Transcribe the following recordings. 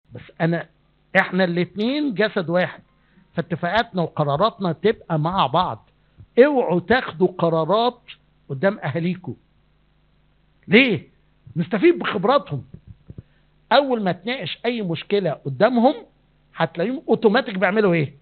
بس انا احنا الاتنين جسد واحد فاتفاقاتنا وقراراتنا تبقى مع بعض اوعوا تاخدوا قرارات قدام اهاليكم ليه نستفيد بخبراتهم اول ما تناقش اي مشكلة قدامهم هتلاقيهم اوتوماتيك بيعملوا ايه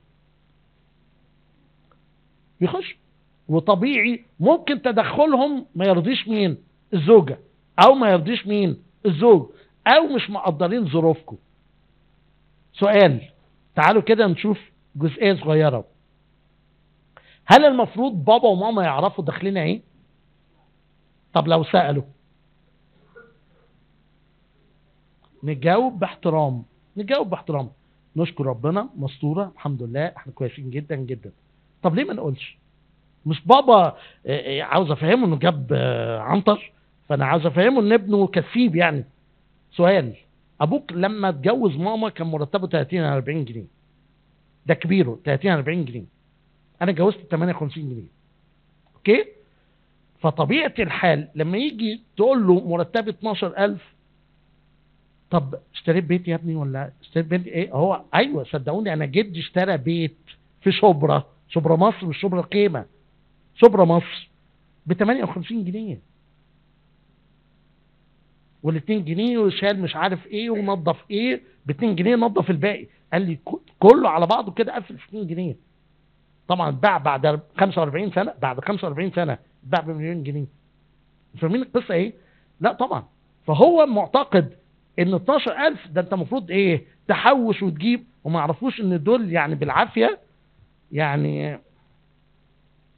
بيخش وطبيعي ممكن تدخلهم ما يرضيش مين الزوجة او ما يرضيش مين الزوج او مش مقدرين ظروفكم سؤال تعالوا كده نشوف جزئية صغيرة هل المفروض بابا وماما يعرفوا داخلنا ايه طب لو سألوا نجاوب باحترام نجاوب باحترام نشكر ربنا مستورة الحمد لله احنا كويسين جدا جدا طب ليه ما نقولش مش بابا آه، آه، عاوز افهمه انه جاب آه، عنتر فانا عاوز افهمه ان ابنه كسيب يعني سؤال ابوك لما اتجوز ماما كان مرتبه 30 40 جنيه ده كبيره 30 40 جنيه انا اتجوزت 58 جنيه اوكي فطبيعه الحال لما يجي تقول له مرتبي 12000 طب اشتريت بيت يا ابني ولا اشتريت بيت ايه هو ايوه صدقوني انا جدي اشترى بيت في شبرا شبرا مصر مش شبرا قيمه شبرا مصر ب 58 جنيه وال2 جنيه وشال مش عارف ايه ونظف ايه ب 2 جنيه نظف الباقي قال لي ك- كله على بعضه كده 1200 جنيه طبعا باع بعد 45 سنه بعد 45 سنه باع بمليون جنيه فاهمين القصه ايه؟ لا طبعا فهو معتقد ان 12000 ده انت المفروض ايه تحوش وتجيب وما يعرفوش ان دول يعني بالعافيه يعني